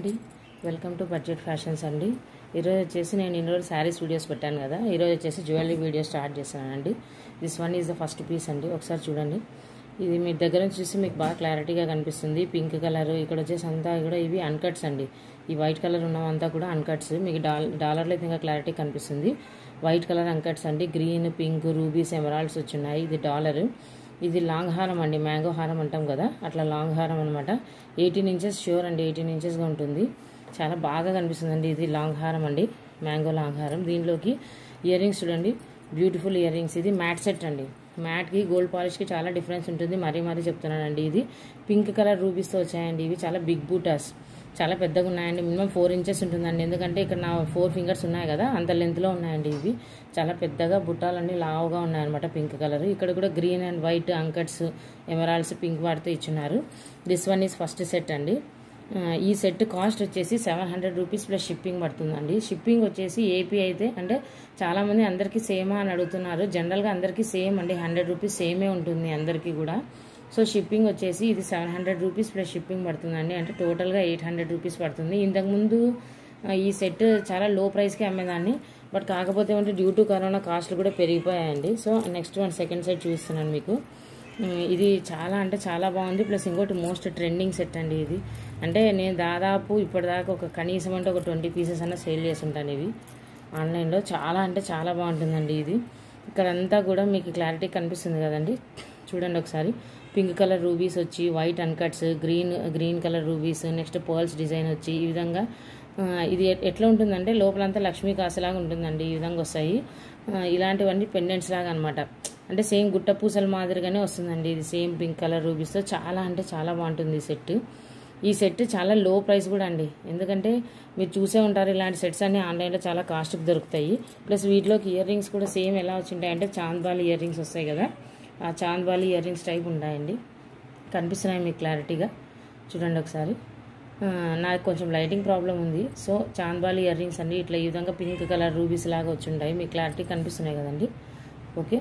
అండి welcome to budget fashions అండి ఈరోజు వచ్చేసి నేను ఇన్ని రోజులు శారీస్ వీడియోస్ పెట్టాను కదా ఈరోజు వచ్చేసి జ్యువెలరీ వీడియో స్టార్ట్ చేశానండి this one is the first piece అండి ఒకసారి చూడండి ఇది మీ దగ్గర నుంచి చూసి మీకు బాగా క్లారిటీగా కనిపిస్తుంది పింక్ కలర్ ఇక్కడ వచ్చేసి అంతా కూడా ఇవి అన్కట్స్ అండి ఈ వైట్ కలర్ ఉన్నవంతా కూడా అన్కట్స్ మీకు డాల్ డాలర్లో అయితే ఇంకా క్లారిటీ కనిపిస్తుంది వైట్ కలర్ అన్కట్స్ అండి గ్రీన్ పింక్ రూబీస్ ఎమరాల్డ్స్ వచ్చున్నాయి ఇది డాలర్ ఇది లాంగ్ హారం అండి మ్యాంగో హారం అంటాం కదా అట్లా లాంగ్ హారం అనమాట ఎయిటీన్ ఇంచెస్ ష్యూర్ అండి ఎయిటీన్ ఇంచెస్గా ఉంటుంది చాలా బాగా కనిపిస్తుందండి ఇది లాంగ్ హారం అండి మ్యాంగో లాంగ్ హారం దీనిలోకి ఇయర్ రింగ్స్ చూడండి బ్యూటిఫుల్ ఇయర్ రింగ్స్ ఇది మ్యాట్ సెట్ అండి మ్యాట్కి గోల్డ్ పాలిష్కి చాలా డిఫరెన్స్ ఉంటుంది మరీ మరీ చెప్తున్నానండి ఇది పింక్ కలర్ రూబీస్తో వచ్చాయండి ఇవి చాలా బిగ్ బూటాస్ చాలా పెద్దగా ఉన్నాయండి మినిమం ఫోర్ ఇంచెస్ ఉంటుందండి ఎందుకంటే ఇక్కడ నా ఫోర్ ఫింగర్స్ ఉన్నాయి కదా అంత లెంత్లో ఉన్నాయండి ఇవి చాలా పెద్దగా బుట్టాలన్నీ లావుగా ఉన్నాయన్నమాట పింక్ కలర్ ఇక్కడ కూడా green and white uncuts emeralds pink వాడితే ఇచ్చున్నారు this one is first set అండి ఆ, ఈ సెట్ కాస్ట్ వచ్చేసి seven hundred rupees plus shipping పడుతుందండి షిప్పింగ్ వచ్చేసి ఏపీ అయితే అంటే చాలామంది అందరికీ సేమా అని అడుగుతున్నారు జనరల్గా అందరికీ సేమ్ అండి హండ్రెడ్ రూపీస్ సేమే ఉంటుంది అందరికీ కూడా సో షిప్పింగ్ వచ్చేసి ఇది seven hundred rupees plus shipping పడుతుందండి అంటే టోటల్గా ఎయిట్ హండ్రెడ్ రూపీస్ పడుతుంది ఇంతకుముందు ఆ, ఈ సెట్ చాలా లో ప్రైస్కి అమ్మేదాన్ని బట్ కాకపోతే ఏమంటే డ్యూ టు కరోనా కాస్ట్లు కూడా పెరిగిపోయాయండి so next one second set చూపిస్తున్నాను మీకు ఉమ్, ఇది చాలా అంటే చాలా బాగుంది ప్లస్ ఇంకోటి మోస్ట్ ట్రెండింగ్ సెట్ అండి ఇది అంటే నేను దాదాపు ఇప్పటిదాకా ఒక కనీసం అంటే ఒక ట్వంటీ పీసెస్ అన్న సేల్ చేస్తుంటాను ఇవి ఆన్లైన్లో చాలా అంటే చాలా బాగుంటుందండి ఇది ఇక్కడంతా కూడా మీకు క్లారిటీ కనిపిస్తుంది కదండి చూడండి ఒకసారి పింక్ కలర్ రూబీస్ వచ్చి white uncuts green green colour rubies next pearls design వచ్చి ఈ విధంగా ఆ, ఇది ఎ- ఎట్లా ఉంటుందంటే లోపలంతా లక్ష్మీ కాసులాగా ఉంటుందండి ఈ విధంగా వస్తాయి ఆ, ఇలాంటివన్నీ పెండెంట్స్ లాగా అనమాట అంటే సేమ్ గుట్ట పూసల మాదిరిగానే వస్తుందండి ఇది సేమ్ పింక్ కలర్ రూబీస్తో చాలా అంటే చాలా బాగుంటుంది ఈ సెట్ ఈ సెట్ చాలా లో ప్రైస్ కూడా అండి ఎందుకంటే మీరు చూసే ఉంటారు ఇలాంటి సెట్స్ అన్ని ఆన్లైన్లో చాలా కాస్ట్కి దొరుకుతాయి ప్లస్ వీటిలోకి ఇయర్ రింగ్స్ కూడా సేమ్ ఎలా వచ్చింటాయి అంటే చాంద్బాలి ఇయర్ రింగ్స్ వస్తాయి కదా ఆ చాంద్బాలి ఇయర్ రింగ్స్ టైప్ ఉంటాయండి కనిపిస్తున్నాయి మీకు క్లారిటీగా చూడండి ఒకసారి ఆ, నాకు కొంచెం లైటింగ్ ప్రాబ్లం ఉంది సో చాంద్బాలి ఇయర్ రింగ్స్ అండి ఇట్లా ఈ విధంగా పింక్ కలర్ రూబీస్ లాగా వచ్చి ఉంటాయి మీకు క్లారిటీ కనిపిస్తున్నాయి కదండి okay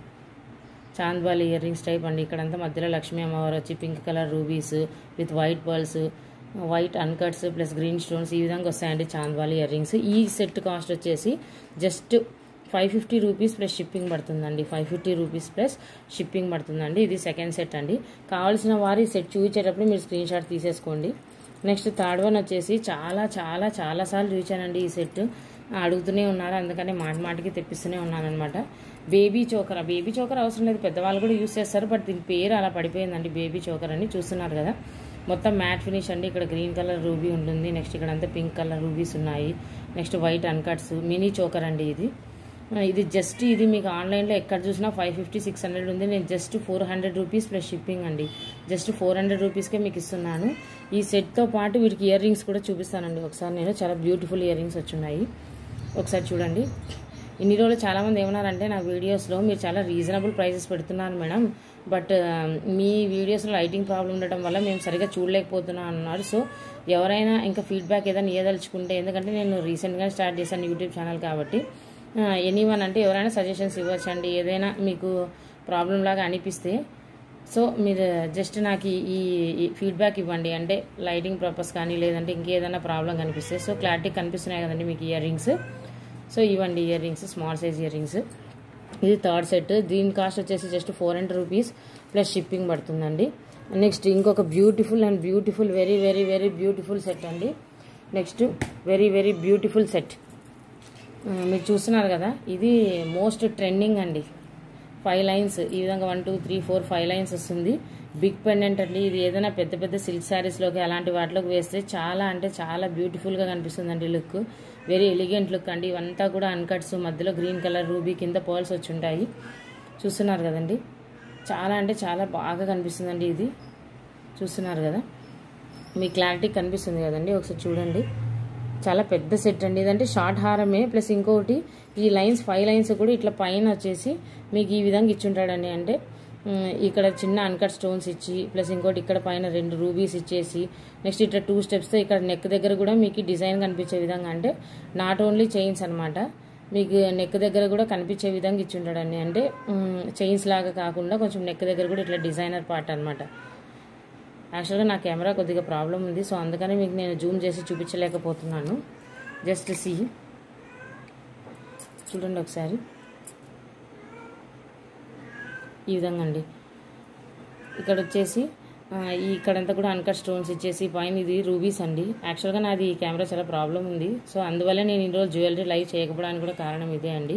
chandbali earrings type అండి ఇక్కడంతా మధ్యలో లక్ష్మీ అమ్మవారు వచ్చి pink colour rubies with white pearls white uncuts plus green stones ఈ విధంగా వస్తాయండి చాంద్బాలి ఇయర్ రింగ్స్ ఈ సెట్ కాస్ట్ వచ్చేసి just five fifty rupees plus shipping పడుతుందండి five fifty rupees plus shipping పడుతుందండి ఇది సెకండ్ సెట్ అండి కావాల్సిన వారి సెట్ చూపించేటప్పుడు మీరు స్క్రీన్ షాట్ తీసేసుకోండి నెక్స్ట్ థర్డ్ వన్ వచ్చేసి చాలా చాలా చాలా సార్లు చూశానండి ఈ సెట్ అడుగుతూనే ఉన్నారు అందుకని మాట మాటికి తెప్పిస్తూనే ఉన్నాను అనమాట బేబీ చోకర్ బేబీ చోకర్ అవసరం లేదు పెద్దవాళ్ళు కూడా యూస్ చేస్తారు బట్ దీని పేరు అలా పడిపోయిందండి బేబీ చోకర్ అని చూస్తున్నారు కదా మొత్తం మ్యాట్ ఫినిష్ అండి ఇక్కడ గ్రీన్ కలర్ రూబీ ఉంటుంది నెక్స్ట్ ఇక్కడ అంతా పింక్ కలర్ రూబీస్ ఉన్నాయి next white uncuts mini choker అండి ఇది ఆ, ఇది జస్ట్ ఇది మీకు ఆన్లైన్లో ఎక్కడ చూసినా ఫైవ్ ఫిఫ్టీ సిక్స్ హండ్రెడ్ ఉంది నేను just four hundred rupees plus shipping అండి జస్ట్ ఫోర్ హండ్రెడ్ రూపీస్కే మీకు ఇస్తున్నాను ఈ సెట్తో పాటు వీటికి ఇయర్ రింగ్స్ కూడా చూపిస్తానండి ఒకసారి నేను చాలా బ్యూటిఫుల్ ఇయర్ రింగ్స్ వచ్చున్నాయి ఒకసారి చూడండి ఇన్ని రోజులు చాలామంది ఏమన్నారంటే నా వీడియోస్లో మీరు చాలా రీజనబుల్ ప్రైసెస్ పెడుతున్నారు మేడం బట్ ఆ, మీ వీడియోస్లో లైటింగ్ ప్రాబ్లం ఉండటం వల్ల మేము సరిగా చూడలేకపోతున్నాం అన్నారు సో ఎవరైనా ఇంకా ఫీడ్బ్యాక్ ఏదైనా ఇవ్వదలుచుకుంటే ఎందుకంటే నేను రీసెంట్గా స్టార్ట్ చేశాను యూట్యూబ్ ఛానల్ కాబట్టి ఎనీ వన్ అంటే ఎవరైనా సజెషన్స్ ఇవ్వచ్చండి ఏదైనా మీకు ప్రాబ్లం లాగా అనిపిస్తే సో మీరు జస్ట్ నాకు ఈ ఈ ఫీడ్బ్యాక్ ఇవ్వండి అంటే లైటింగ్ పర్పస్ కానీ లేదంటే ఇంకేదైనా ప్రాబ్లం కనిపిస్తే సో క్లారిటీ కనిపిస్తున్నాయి కదండి మీకు ఇయర్ రింగ్స్ సో ఇవ్వండి earrings small size earrings ఇది థర్డ్ సెట్ దీని కాస్ట్ వచ్చేసి just four hundred rupees plus shipping పడుతుందండి నెక్స్ట్ ఇంకొక beautiful and beautiful very very very beautiful set అండి next very very beautiful set ఆ, మీరు చూస్తున్నారు కదా ఇది మోస్ట్ ట్రెండింగ్ అండి ఫైవ్ లైన్స్ ఈ విధంగా one two three four five lines వస్తుంది బిగ్ పెండెంట్ అండి ఇది ఏదైనా పెద్ద పెద్ద సిల్క్ శారీస్లోకి అలాంటి వాటిలోకి వేస్తే చాలా అంటే చాలా బ్యూటిఫుల్గా కనిపిస్తుందండి లుక్ వెరీ ఎలిగెంట్ లుక్ అండి ఇవంతా కూడా అన్కట్స్ మధ్యలో గ్రీన్ కలర్ రూబీ కింద పర్ల్స్ వచ్చి ఉంటాయి చూస్తున్నారు కదండి చాలా అంటే చాలా బాగా కనిపిస్తుందండి ఇది చూస్తున్నారు కదా మీ క్లారిటీ కనిపిస్తుంది కదండి ఒకసారి చూడండి చాలా పెద్ద సెట్ అండి ఇదంటే షార్ట్ హారమే ప్లస్ ఇంకొకటి ఈ లైన్స్ ఫైవ్ లైన్స్ కూడా ఇట్లా పైన వచ్చేసి మీకు ఈ విధంగా ఇచ్చుంటాడండి అంటే ఉమ్, ఇక్కడ చిన్న అన్కట్ స్టోన్స్ ఇచ్చి ప్లస్ ఇంకోటి ఇక్కడ పైన రెండు రూబీస్ ఇచ్చేసి నెక్స్ట్ ఇట్లా టూ స్టెప్స్తో ఇక్కడ నెక్ దగ్గర కూడా మీకు డిజైన్ కనిపించే విధంగా అంటే నాట్ ఓన్లీ చైన్స్ అనమాట మీకు నెక్ దగ్గర కూడా కనిపించే విధంగా ఇచ్చుంటాడండి అంటే చైన్స్ లాగా కాకుండా కొంచెం నెక్ దగ్గర కూడా ఇట్లా డిజైనర్ పార్ట్ అనమాట యాక్చువల్గా నా కెమెరా కొద్దిగా ప్రాబ్లం ఉంది సో అందుకని మీకు నేను జూమ్ చేసి చూపించలేకపోతున్నాను జస్ట్ సి చూడండి ఒకసారి ఈ విధంగా అండి ఇక్కడ వచ్చేసి ఆ, ఈ ఇక్కడంతా కూడా అన్కట్ స్టోన్స్ ఇచ్చేసి పైన ఇది రూబీస్ అండి యాక్చువల్గా నాది ఈ కెమెరా చాలా ప్రాబ్లం ఉంది సో అందువల్ల నేను ఇన్ని రోజులు జ్యువెలరీ లైవ్ చేయకపోవడానికి కూడా కారణం ఇదే అండి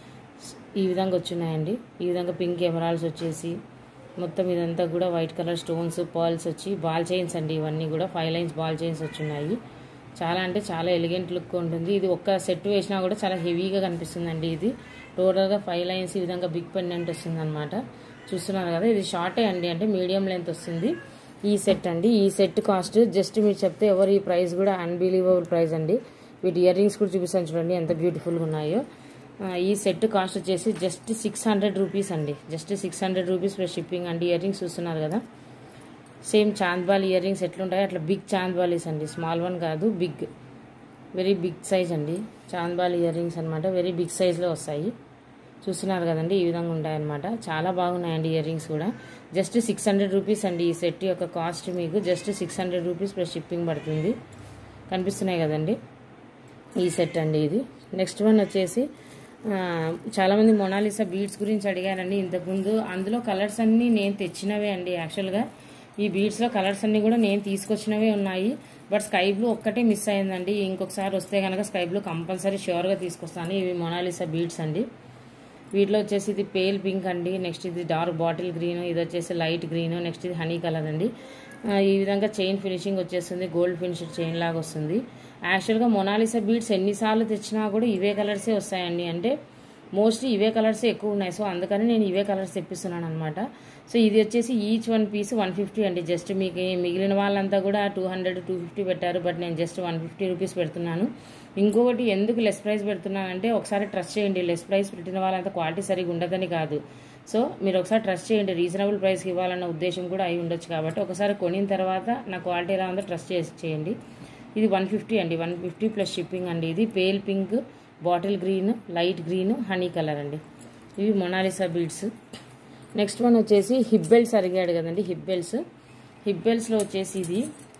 ఈ విధంగా వచ్చున్నాయండి ఈ విధంగా పింక్ ఎమరాల్స్ వచ్చేసి మొత్తం ఇదంతా కూడా వైట్ కలర్ స్టోన్స్ పర్ల్స్ వచ్చి బాల్ చైన్స్ అండి ఇవన్నీ కూడా ఫైవ్ లైన్స్ బాల్ చైన్స్ వచ్చున్నాయి చాలా అంటే చాలా ఎలిగెంట్ లుక్ ఉంటుంది ఇది ఒక్క సెట్ వేసినా కూడా చాలా హెవీగా కనిపిస్తుందండి ఇది టోటల్గా ఫైవ్ లైన్స్ ఈ విధంగా బిగ్ పెండెంట్ వస్తుంది అనమాట చూస్తున్నారు కదా ఇది షార్టే అండి అంటే మీడియం లెంత్ వస్తుంది ఈ సెట్ అండి ఈ సెట్ కాస్ట్ జస్ట్ మీరు చెప్తే ఎవరు ఈ ప్రైస్ కూడా అన్బిలీవబుల్ ప్రైస్ అండి వీటి ఇయర్ రింగ్స్ కూడా చూపిస్తాను చూడండి ఎంత బ్యూటిఫుల్గా ఉన్నాయో ఆ, ఈ సెట్ కాస్ట్ వచ్చేసి జస్ట్ సిక్స్ హండ్రెడ్ రూపీస్ అండి just six hundred rupees plus shipping అండి ఇయర్ రింగ్స్ చూస్తున్నారు కదా సేమ్ చాంద్బాల్ ఇయర్ రింగ్స్ ఎట్లుంటాయో అట్లా బిగ్ చాంద్బాలీస్ అండి స్మాల్ వన్ కాదు బిగ్ వెరీ బిగ్ సైజ్ అండి చాంద్బాల్ ఇయర్ రింగ్స్ అనమాట వెరీ బిగ్ సైజ్లో వస్తాయి చూస్తున్నారు కదండి ఈ విధంగా ఉంటాయన్నమాట చాలా బాగున్నాయండి ఇయర్ రింగ్స్ కూడా జస్ట్ సిక్స్ హండ్రెడ్ రూపీస్ అండి ఈ సెట్ యొక్క కాస్ట్ మీకు just six hundred rupees plus shipping పడుతుంది కనిపిస్తున్నాయి కదండి ఈ సెట్ అండి ఇది నెక్స్ట్ వన్ వచ్చేసి ఆ, చాలామంది మొనాలిసా బీడ్స్ గురించి అడిగారండి ఇంతకుముందు అందులో కలర్స్ అన్నీ నేను తెచ్చినవే అండి యాక్చువల్గా ఈ బీడ్స్లో కలర్స్ అన్నీ కూడా నేను తీసుకొచ్చినవే ఉన్నాయి బట్ స్కై బ్లూ ఒక్కటే మిస్ అయిందండి ఇంకొకసారి వస్తే కనుక స్కై బ్లూ కంపల్సరీ ష్యూర్గా తీసుకొస్తాను ఇవి మొనాలిసా బీడ్స్ అండి వీటిలో వచ్చేసి ఇది పేల్ పింక్ అండి నెక్స్ట్ ఇది డార్క్ బాటిల్ గ్రీన్ ఇది వచ్చేసి లైట్ గ్రీన్ నెక్స్ట్ ఇది హనీ కలర్ అండి ఆ, ఈ విధంగా చైన్ ఫినిషింగ్ వచ్చేస్తుంది గోల్డ్ ఫినిష్డ్ చైన్ లాగా వస్తుంది యాక్చువల్గా మొనాలిసా బీడ్స్ ఎన్నిసార్లు తెచ్చినా కూడా ఇవే కలర్సే వస్తాయండి అంటే మోస్ట్లీ ఇవే కలర్స్ ఎక్కువ ఉన్నాయి సో అందుకని నేను ఇవే కలర్స్ తెప్పిస్తున్నాను అనమాట సో ఇది వచ్చేసి each one piece one fifty అండి జస్ట్ మీకు ఈ మిగిలిన వాళ్ళంతా కూడా టూ హండ్రెడ్ టూ ఫిఫ్టీ పెట్టారు బట్ నేను జస్ట్ వన్ ఫిఫ్టీ రూపీస్ పెడుతున్నాను ఇంకొకటి ఎందుకు లెస్ ప్రైస్ పెడుతున్నానంటే ఒకసారి ట్రస్ట్ చేయండి లెస్ ప్రైస్ పెట్టిన వాళ్ళంతా క్వాలిటీ సరిగా ఉండదని కాదు సో మీరు ఒకసారి ట్రస్ట్ చేయండి రీజనబుల్ ప్రైస్కి ఇవ్వాలన్న ఉద్దేశం కూడా అయి ఉండొచ్చు కాబట్టి ఒకసారి కొనిన తర్వాత నా క్వాలిటీ ఎలా ఉందో ట్రస్ట్ చేసి చేయండి ఇది వన్ ఫిఫ్టీ అండి వన్ ఫిఫ్టీ ప్లస్ షిప్పింగ్ అండి ఇది pale pink bottle green light green honey colour అండి ఇవి మొనాలిసా బీడ్స్ నెక్స్ట్ వన్ వచ్చేసి హిప్ బెల్ట్స్ అడిగాడు కదండి హిప్ బెల్ట్స్ హిప్ బెల్ట్స్లో వచ్చేసి ఇది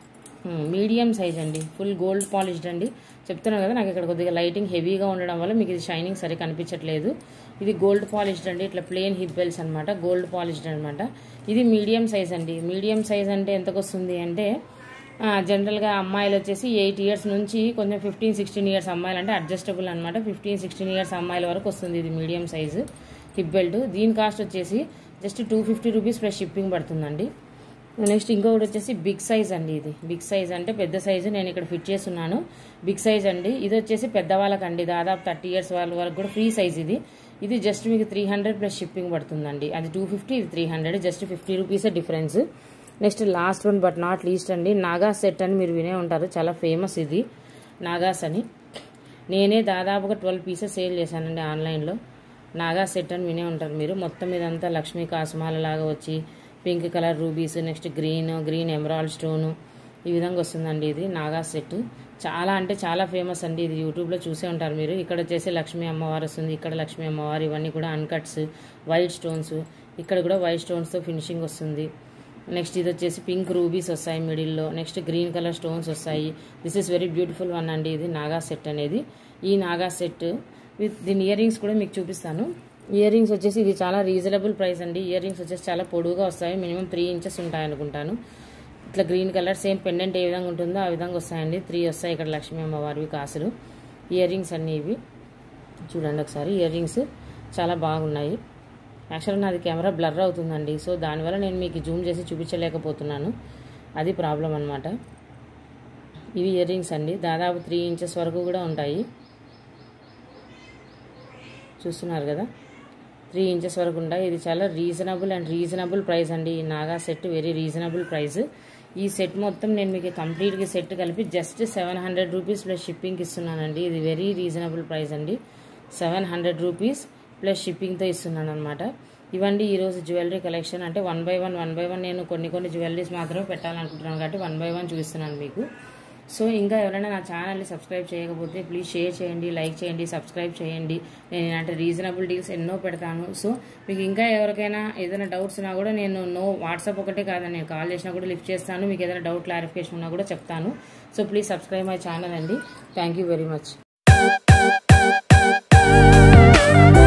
మీడియం సైజ్ అండి ఫుల్ గోల్డ్ పాలిష్డ్ అండి చెప్తున్నాను కదా నాకు ఇక్కడ కొద్దిగా లైటింగ్ హెవీగా ఉండడం వల్ల మీకు ఇది షైనింగ్ సరిగ్గా కనిపించట్లేదు ఇది గోల్డ్ పాలిష్డ్ అండి ఇట్లా ప్లెయిన్ హిప్ బెల్ట్స్ అనమాట గోల్డ్ పాలిష్డ్ అనమాట ఇది మీడియం సైజ్ అండి మీడియం సైజ్ అంటే ఎంతకు వస్తుంది అంటే ఆ, జనరల్గా అమ్మాయిలు వచ్చేసి ఎయిట్ ఇయర్స్ నుంచి కొంచెం ఫిఫ్టీన్ సిక్స్టీన్ ఇయర్స్ అమ్మాయిలు అంటే అడ్జస్టబుల్ అనమాట ఫిఫ్టీన్ సిక్స్టీన్ ఇయర్స్ అమ్మాయిల వరకు వస్తుంది ఇది మీడియం సైజు హిప్ బెల్ట్ దీని కాస్ట్ వచ్చేసి just two fifty rupees plus shipping పడుతుందండి నెక్స్ట్ ఇంకొకటి వచ్చేసి బిగ్ సైజ్ అండి ఇది బిగ్ సైజ్ అంటే పెద్ద సైజు నేను ఇక్కడ ఫిట్ చేస్తున్నాను బిగ్ సైజ్ అండి ఇది వచ్చేసి పెద్దవాళ్ళకండి దాదాపు థర్టీ ఇయర్స్ వాళ్ళ వరకు కూడా ఫ్రీ సైజ్ ఇది ఇది జస్ట్ మీకు త్రీ హండ్రెడ్ ప్లస్ షిప్పింగ్ పడుతుందండి అది టూ ఫిఫ్టీ ఇది త్రీ హండ్రెడ్ జస్ట్ ఫిఫ్టీ రూపీసే difference next last one but not least అండి నాగా సెట్ అని మీరు వినే ఉంటారు చాలా ఫేమస్ ఇది నాగాస్ అని నేనే దాదాపుగా ట్వెల్వ్ పీసెస్ సేల్ చేశానండి ఆన్లైన్లో నాగా సెట్ అని వినే ఉంటారు మీరు మొత్తం ఇదంతా లక్ష్మీ కాసుమాల లాగా వచ్చి pink colour rubies next green green emerald stone ఈ విధంగా వస్తుందండి ఇది నాగా సెట్ చాలా అంటే చాలా ఫేమస్ అండి ఇది యూట్యూబ్లో చూసే ఉంటారు మీరు ఇక్కడ వచ్చేసి లక్ష్మీ అమ్మవారు వస్తుంది ఇక్కడ లక్ష్మీ అమ్మవారు ఇవన్నీ కూడా అన్కట్స్ వైట్ స్టోన్స్ ఇక్కడ కూడా వైట్ స్టోన్స్తో ఫినిషింగ్ వస్తుంది నెక్స్ట్ ఇది వచ్చేసి పింక్ రూబీస్ వస్తాయి మిడిల్లో నెక్స్ట్ గ్రీన్ కలర్ స్టోన్స్ వస్తాయి this is very beautiful one అండి ఇది నాగా సెట్ అనేది ఈ నాగా సెట్ విత్ దీని ఇయర్ రింగ్స్ కూడా మీకు చూపిస్తాను ఇయర్ రింగ్స్ వచ్చేసి ఇది చాలా రీజనబుల్ ప్రైస్ అండి ఇయర్ రింగ్స్ వచ్చేసి చాలా పొడుగుగా వస్తాయి మినిమం త్రీ ఇంచెస్ ఉంటాయి అనుకుంటాను ఇట్లా గ్రీన్ కలర్ సేమ్ పెండెంట్ ఏ విధంగా ఉంటుందో ఆ విధంగా వస్తాయండి త్రీ వస్తాయి ఇక్కడ లక్ష్మీ అమ్మవారివి కాసులు ఇయర్ రింగ్స్ అన్నీ ఇవి చూడండి ఒకసారి ఇయర్ రింగ్స్ చాలా బాగున్నాయి యాక్చువల్గా నాది కెమెరా బ్లర్ అవుతుందండి సో దానివల్ల నేను మీకు జూమ్ చేసి చూపించలేకపోతున్నాను అది ప్రాబ్లం అనమాట ఇవి ఇయర్ రింగ్స్ అండి దాదాపు త్రీ ఇంచెస్ వరకు కూడా ఉంటాయి చూస్తున్నారు కదా త్రీ ఇంచెస్ వరకు ఉంటాయి ఇది చాలా రీజనబుల్ అండ్ రీజనబుల్ ప్రైస్ అండి ఈ Naga set very reasonable price ఈ సెట్ మొత్తం నేను మీకు కంప్లీట్గా సెట్ కలిపి just seven hundred rupees plus షిప్పింగ్కి ఇస్తున్నానండి ఇది వెరీ రీజనబుల్ ప్రైస్ అండి సెవెన్ హండ్రెడ్ రూపీస్ ప్లస్ షిప్పింగ్తో ఇస్తున్నాను అనమాట ఇవండి ఈరోజు జ్యువెలరీ కలెక్షన్ అంటే one by one one by one నేను కొన్ని కొన్ని జ్యువెలరీస్ మాత్రమే పెట్టాలనుకుంటున్నాను కాబట్టి వన్ బై వన్ చూపిస్తున్నాను మీకు సో ఇంకా ఎవరైనా నా ఛానల్ని సబ్స్క్రైబ్ చేయకపోతే ప్లీజ్ షేర్ చేయండి లైక్ చేయండి సబ్స్క్రైబ్ చేయండి నేను ఇలాంటి రీజనబుల్ డీల్స్ ఎన్నో పెడతాను సో మీకు ఇంకా ఎవరికైనా ఏదైనా డౌట్స్ ఉన్నా కూడా నేను నో వాట్సాప్ ఒకటే కాదు నేను కాల్ చేసినా కూడా లిఫ్ట్ చేస్తాను మీకు ఏదైనా డౌట్ క్లారిఫికేషన్ ఉన్నా కూడా చెప్తాను so please subscribe my channel అండి థ్యాంక్ యూ వెరీ మచ్